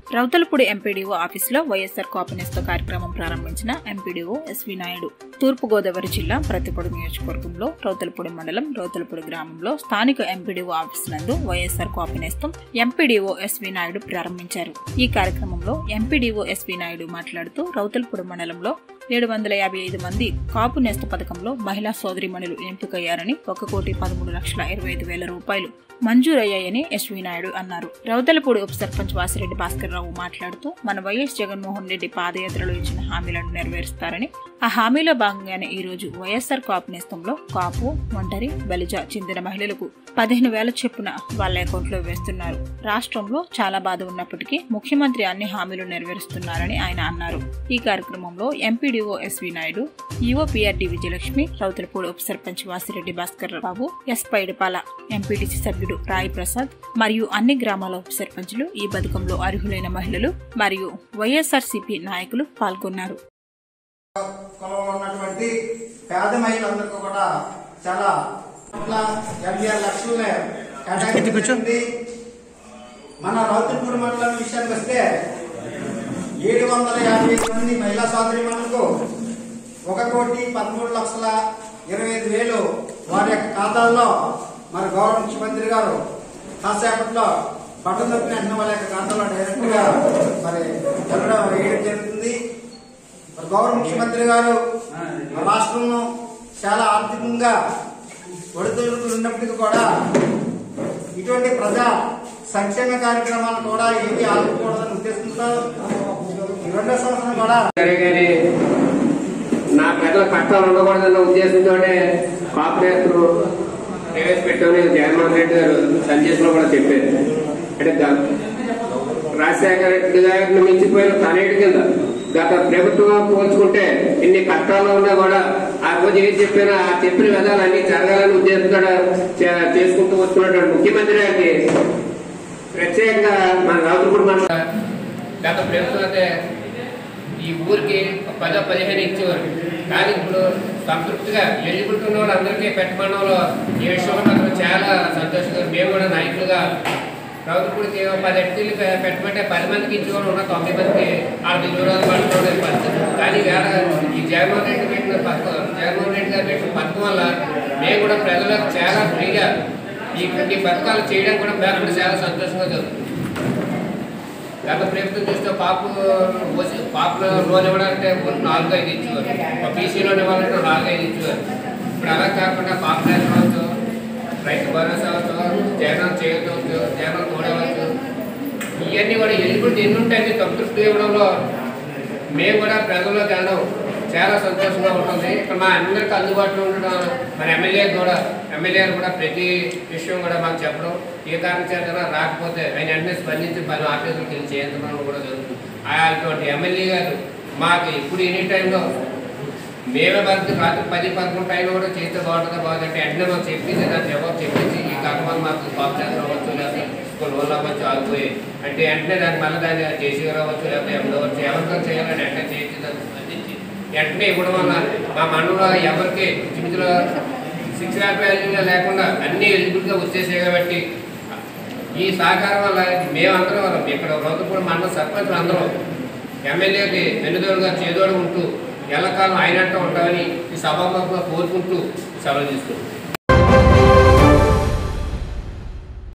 Rowthulapudi MPDO ఆఫీసులో వైఎస్ఆర్ కాపునేస్తో కార్యక్రమం ప్రారంభించిన ఎంపీడీఓ ఎస్వి నాయుడు తూర్పుగోదావరి జిల్లా ప్రతిపొడి నియోజకవర్గంలో రౌతలపూడి మండలం రౌతలపూడి గ్రామంలో స్థానిక ఎంపీడీఓ ఆఫీస్ నందు YSR Kapunestham MPDO SV Naidu ప్రారంభించారు ఈ కార్యక్రమంలో ఎంపీడీఓ ఎస్వి నాయుడు మాట్లాడుతూ రౌతలపూడి మండలంలో ఏడు వందల యాభై ఐదు మంది కాపు నేస్త పథకంలో మహిళా సోదరిమణులు ఎంపికయ్యారని ఒక కోటి పదమూడు లక్షల ఇరవై ఐదు వేల రూపాయలు మంజూరయ్యాయని ఎస్వి నాయుడు అన్నారు రౌతలపూడి ఉప సర్పంచ్ వాసిరెడ్డి భాస్కర్ రావు మాట్లాడుతూ మన వైఎస్ జగన్మోహన్ రెడ్డి పాదయాత్రలో ఇచ్చిన హామీలను నెరవేరుస్తారని ఆ హామీలో భాగంగానే ఈ రోజు వైఎస్ఆర్ కాపు నేస్తంలో కాపు ఒంటరి బలిజ చెందిన మహిళలకు పదిహేను వేల చొప్పున వాళ్ళ అకౌంట్లో వేస్తున్నారు రాష్ట్రంలో చాలా బాధ ఉన్నప్పటికీ ముఖ్యమంత్రి అన్ని హామీలు నెరవేరుస్తున్నారని ఆయన అన్నారు ఈ కార్యక్రమంలో MPDO SV Naidu EO PRD Vijayalakshmi Rowthulapudi ఉప సర్పంచ్ వాసిరెడ్డి భాస్కర్ బాబు ఎస్ పైడిపాల ఎంపీటీసీ సభ్యుడు రాయ్ ప్రసాద్ మరియు అన్ని గ్రామాల ఉప సర్పంచులు ఈ పథకంలో అర్హులైన మహిళలు మరియు వైఎస్ఆర్సీపీ నాయకులు పాల్గొన్నారు కులంలో ఉన్నటువంటి పేద మహిళలందరికీ కూడా చాలా కోట్ల ఎనభై ఆరు లక్షలనే కేటాయించింది మన రౌతులపూడి మండలం విషయానికి వస్తే ఏడు వందల యాభై ఐదు మంది మహిళా సోదరిమణులకు ఒక కోటి పదమూడు లక్షల ఇరవై ఐదు వేలు వారి యొక్క ఖాతాల్లో మరి గౌరవ ముఖ్యమంత్రి గారు కాసేపట్లో బట్టలు తప్పిన వెంటనే వాళ్ళ యొక్క ఖాతాలో డైరెక్ట్ గా మరి వెళ్ళడం వేయడం జరుగుతుంది మరి గౌరవ ముఖ్యమంత్రి గారు మన రాష్ట్రంలో చాలా ఆర్థికంగా ఒడిదుడుకులు ఉన్నప్పటికీ కూడా ఇటువంటి ప్రజా సంక్షేమ కార్యక్రమాలు కూడా ఏమీ ఆదుకోకూడదని ఉద్దేశంతో ఈ రెండో సంవత్సరం కూడా సరే కానీ నా ప్రజల కష్టాలు ఉండకూడదన్న ఉద్దేశంతో కాపునేతలు ప్రవేశపెట్టామని జగన్మోహన్ రెడ్డి గారు సందేశంలో కూడా చెప్పారు అంటే ద- రాజశేఖర రెడ్డి గారిని మించిపోయిన తనేటి కింద గత ప్రభుత్వం పోల్చుకుంటే ఇన్ని కష్టాల్లో ఉన్నా కూడా ఆ రోజు ఏం చెప్పినా ఆ చెప్పిన విధాలు అన్ని జరగాలని ఉద్దేశంతో చే- చేసుకుంటూ వస్తున్నటువంటి ముఖ్యమంత్రి గారికి ప్రత్యేకంగా మన రావుతూరు మండల గత ప్రభుత్వం అయితే ఈ ఊరికి పదో పదిహేను ఇచ్చేవారు కానీ ఇప్పుడు సంతృప్తిగా ఎలిజిబిలిటీ ఉన్న వాళ్ళందరికీ పెట్టమనడంలో ఈ విషయంలో మాత్రం చాలా సంతోషంగా మేము కూడా నాయకులుగా రౌతుపూడికి పది ఎట్టీలు పెట్టమంటే పది మందికి ఇచ్చేవాళ్ళు ఉన్న తొమ్మిది మందికి వాళ్ళకి దూరాలు పడుతున్న పరిస్థితి కానీ వేళ ఈ జగన్మోహన్ రెడ్డి పెట్టిన పథకం జగన్మోహన్ రెడ్డి గారు పెట్టిన పథకం వల్ల మేము కూడా ప్రజలకు చాలా ఫ్రీగా ఈ ఈ పథకాలు చేయడం కూడా మేము కూడా చాలా సంతోషంగా జరుగుతుంది గత ప్రభుత్వం చూస్తే పాపు ఓసి పాపులో లోన్ ఇవ్వడాలంటే ఓన్లీ నాలుగు ఐదు ఇచ్చేవారు ఒక బీసీ లోన్ ఇవ్వాలంటే నాలుగు ఐదు ఇచ్చేవారు ఇప్పుడు అలా కాకుండా పాపులేషన్ అవ్వచ్చు రైతు భరోసా అవ్వచ్చు జగన్ చేయవచ్చు జగన్ తోడవచ్చు ఇవన్నీ కూడా ఎలిజిబిలిటీ ఎన్ని ఉంటాయి సంతృప్తి ఇవ్వడంలో మేము కూడా ప్రజల్లోకి వెళ్ళడం చాలా సంతోషంగా ఉంటుంది ఇక్కడ మా అందరికి అందుబాటులో ఉండడం మన ఎమ్మెల్యే కూడా ఎమ్మెల్యే కూడా ప్రతి విషయం కూడా మాకు చెప్పడం ఏ కారణం చేత రాకపోతే ఆయన వెంటనే స్పందించి పలు ఆఫీసులకు వెళ్ళి చేయించడం కూడా జరుగుతుంది ఆ అటువంటి ఎమ్మెల్యే గారు మాకు ఇప్పుడు ఎనీ టైంలో మేమే పది రాత్రి పది పదకొండు టైంలో కూడా చేస్తే బాగుంటుందా బాగుందంటే వెంటనే మాకు చెప్పింది దాని జవాబు చెప్పించి ఈ కాకపోతే మాకు పాపులేషన్ అవ్వచ్చు లేకపోతే కొన్ని రోజులు అవ్వచ్చు ఆగిపోయి అంటే వెంటనే దాన్ని మళ్ళీ దాన్ని చేసి రావచ్చు లేకపోతే ఎవరవచ్చు ఎవరితో చేయాలని వెంటనే చేసి దాన్ని స్పందించి వెంటనే ఇవ్వడం వల్ల మా మండలంలో ఎవరికి ఇందులో సిక్స్ ల్యాక్ వాల్యూగా లేకుండా అన్ని ఎలిజిబుల్గా వచ్చేసాయి కాబట్టి ఈ సహకారం వల్ల మేమందరం వల్ల ఇక్కడ రౌతపూడి మండల సర్పంచులు అందరం ఎమ్మెల్యేకి వెన్నుదోడుగా చేదోడు ఉంటూ ఎల్లకాలం అయినట్టు ఉంటామని ఈ సభాముఖంగా కోరుకుంటూ సెలవు తీసుకుంటాం